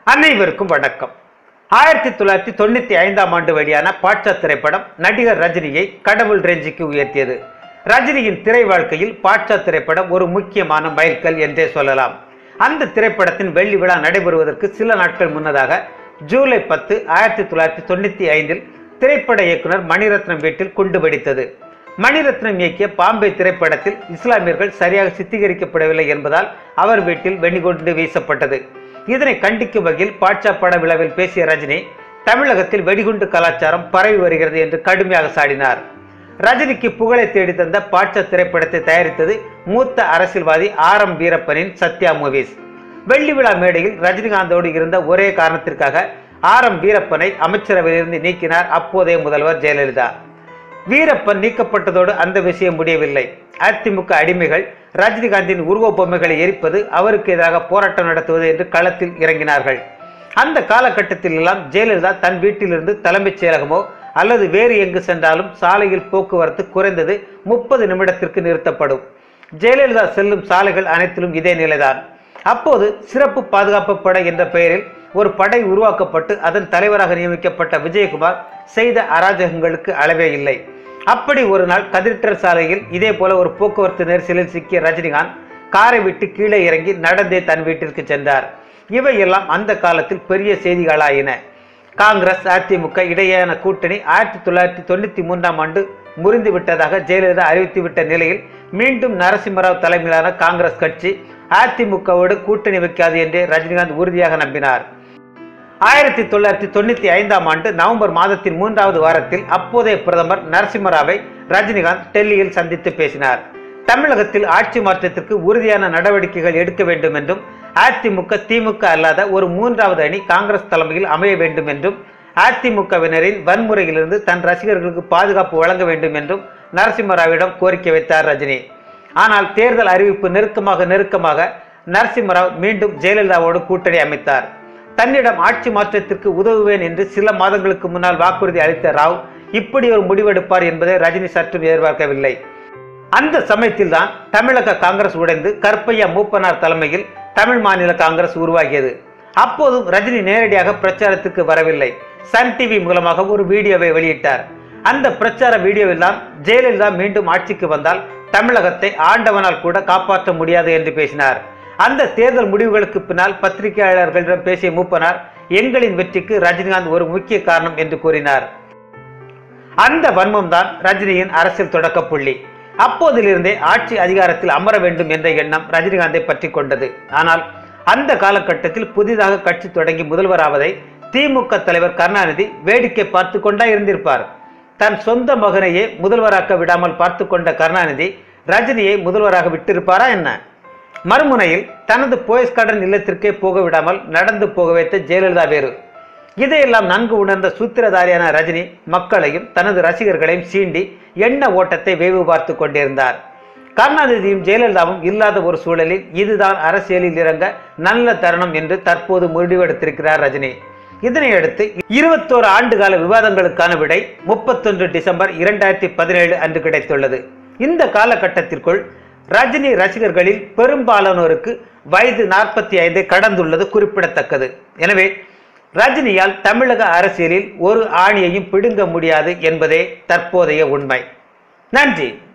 அனைவருக்கும் வணக்கம் ஆயிரத்தி தொள்ளாயிரத்தி தொண்ணூத்தி ஐந்தாம் ஆண்டு வெளியான பாட்சா திரைப்படம் நடிகர் ரஜினியை கடவுள் ரேஞ்சுக்கு உயர்த்தியது ரஜினியின் திரை வாழ்க்கையில் பாட்சா திரைப்படம் ஒரு முக்கியமான மைல்கல் என்றே சொல்லலாம் அந்த திரைப்படத்தின் வெள்ளி விழா நடைபெறுவதற்கு சில நாட்கள் முன்னதாக ஜூலை பத்து ஆயிரத்தி தொள்ளாயிரத்தி தொண்ணூத்தி ஐந்தில் திரைப்பட இயக்குனர் மணிரத்னம் வீட்டில் குண்டு வெடித்தது மணிரத்னம் இயக்கிய பாம்பே திரைப்படத்தில் இஸ்லாமியர்கள் சரியாக சித்தரிக்கப்படவில்லை என்பதால் அவர் வீட்டில் வெடிகுண்டு வீசப்பட்டது இதனை கண்டிக்கும் வகையில் பாட்சா பட விழாவில் பேசிய ரஜினி தமிழகத்தில் வெடிகுண்டு கலாச்சாரம் பரவி வருகிறது என்று கடுமையாக சாடினார் ரஜினிக்கு புகழை தேடி தந்த பாட்சா திரைப்படத்தை தயாரித்தது மூத்த அரசியல்வாதி ஆர் எம் வீரப்பனின் சத்யா மூவிஸ் வெள்ளி விழா மேடையில் ரஜினிகாந்தோடு இருந்த ஒரே காரணத்திற்காக ஆர் எம் வீரப்பனை அமைச்சரவையிலிருந்து நீக்கினார் அப்போதைய முதல்வர் ஜெயலலிதா வீரப்பன் நீக்கப்பட்டதோடு அந்த விஷயம் முடியவில்லை அதிமுக அடிமைகள் ரஜினிகாந்தின் உருவ பொம்மைகளை எரிப்பது அவருக்கு எதிராக போராட்டம் நடத்துவது என்று களத்தில் இறங்கினார்கள் அந்த காலகட்டத்தில் எல்லாம் ஜெயலலிதா தன் வீட்டிலிருந்து தலைமைச் செயலகமோ அல்லது வேறு எங்கு சென்றாலும் சாலையில் போக்குவரத்து குறைந்தது முப்பது நிமிடத்திற்கு நிறுத்தப்படும் ஜெயலலிதா செல்லும் சாலைகள் அனைத்திலும் இதே நிலைதான் அப்போது சிறப்பு பாதுகாப்பு படை என்ற பெயரில் ஒரு படை உருவாக்கப்பட்டு அதன் தலைவராக நியமிக்கப்பட்ட விஜயகுமார் செய்த அராஜகங்களுக்கு அளவே இல்லை அப்படி ஒரு நாள் கதிர்டர் சாலையில் இதே போல ஒரு போக்குவரத்து நெரிசலில் சிக்கிய ரஜினிகாந்த் காரை விட்டு கீழே இறங்கி நடந்தே தன் வீட்டிற்கு சென்றார் இவையெல்லாம் அந்த காலத்தில் பெரிய செய்திகளாயின காங்கிரஸ் அதிமுக இடையேயான கூட்டணி ஆயிரத்தி தொள்ளாயிரத்தி தொண்ணூத்தி மூன்றாம் ஆண்டு முறிந்து விட்டதாக ஜெயலலிதா அறிவித்துவிட்ட நிலையில் மீண்டும் நரசிம்மராவ் தலைமையிலான காங்கிரஸ் கட்சி அதிமுகவோடு கூட்டணி வைக்காது என்றே ரஜினிகாந்த் உறுதியாக நம்பினார் ஆயிரத்தி தொள்ளாயிரத்தி தொண்ணூத்தி ஐந்தாம் ஆண்டு நவம்பர் மாதத்தின் மூன்றாவது வாரத்தில் அப்போதைய பிரதமர் நரசிம்மராவை ரஜினிகாந்த் டெல்லியில் சந்தித்து பேசினார் தமிழகத்தில் ஆட்சி மாற்றத்திற்கு உறுதியான நடவடிக்கைகள் எடுக்க வேண்டும் என்றும் அதிமுக திமுக அல்லாத ஒரு மூன்றாவது அணி காங்கிரஸ் தலைமையில் அமைய வேண்டும் என்றும் அதிமுகவினரின் வன்முறையிலிருந்து தன் ரசிகர்களுக்கு பாதுகாப்பு வழங்க வேண்டும் என்றும் நரசிம்மராவிடம் கோரிக்கை வைத்தார் ரஜினி ஆனால் தேர்தல் அறிவிப்பு நெருக்கமாக நெருக்கமாக நரசிம்மராவ் மீண்டும் ஜெயலலிதாவோடு கூட்டணி அமைத்தார் தன்னிடம் ஆட்சி மாற்றத்திற்கு உதவுவேன் என்று சில மாதங்களுக்கு முன்னால் வாக்குறுதி அளித்த ராவ் இப்படி ஒரு முடிவெடுப்பார் என்பதை ரஜினி சற்றும் எதிர்பார்க்கவில்லை அந்த சமயத்தில் தான் தமிழக காங்கிரஸ் உடைந்து கற்பையா மூப்பனார் தலைமையில் தமிழ் மாநில காங்கிரஸ் உருவாகியது அப்போதும் ரஜினி நேரடியாக பிரச்சாரத்துக்கு வரவில்லை சன் டிவி மூலமாக ஒரு வீடியோவை வெளியிட்டார் அந்த பிரச்சார வீடியோவில் தான் ஜெயலலிதா மீண்டும் ஆட்சிக்கு வந்தால் தமிழகத்தை ஆண்டவனால் கூட காப்பாற்ற முடியாது என்று பேசினார் அந்த தேர்தல் முடிவுகளுக்கு பின்னால் பத்திரிகையாளர்களிடம் பேசிய மூப்பனார் எங்களின் வெற்றிக்கு ரஜினிகாந்த் ஒரு முக்கிய காரணம் என்று கூறினார் அந்த வன்மம் தான் ரஜினியின் அரசியல் தொடக்க புள்ளி அப்போதிலிருந்தே ஆட்சி அதிகாரத்தில் அமர வேண்டும் என்ற எண்ணம் ரஜினிகாந்தை பற்றி கொண்டது ஆனால் அந்த காலகட்டத்தில் புதிதாக கட்சி தொடங்கி முதல்வராவதை திமுக தலைவர் கருணாநிதி வேடிக்கை பார்த்து கொண்டா இருந்திருப்பார் தன் சொந்த மகனையே முதல்வராக்க விடாமல் பார்த்து கொண்ட கருணாநிதி ரஜினியை முதல்வராக விட்டிருப்பாரா என்ன மறுமுனையில் தனது போயஸ் கார்டன் இல்லத்திற்கே போக விடாமல் நடந்து போக வைத்த ஜெயலலிதா வேறு இதையெல்லாம் நன்கு உணர்ந்த சூத்திரதாரியான ரஜினி மக்களையும் தனது ரசிகர்களையும் சீண்டி எண்ண ஓட்டத்தை வேவு பார்த்து கொண்டிருந்தார் கருணாநிதியும் ஜெயலலிதாவும் இல்லாத ஒரு சூழலில் இதுதான் அரசியலில் இறங்க நல்ல தருணம் என்று தற்போது முடிவெடுத்திருக்கிறார் ரஜினி இதனையடுத்து இருபத்தோரு ஆண்டுகால விவாதங்களுக்கான விடை முப்பத்தொன்று டிசம்பர் இரண்டாயிரத்தி பதினேழு அன்று கிடைத்துள்ளது இந்த காலகட்டத்திற்குள் ரஜினி ரசிகர்களில் பெரும்பாலானோருக்கு வயது நாற்பத்தி ஐந்தை கடந்துள்ளது குறிப்பிடத்தக்கது எனவே ரஜினியால் தமிழக அரசியலில் ஒரு ஆணியையும் பிடுங்க முடியாது என்பதே தற்போதைய உண்மை நன்றி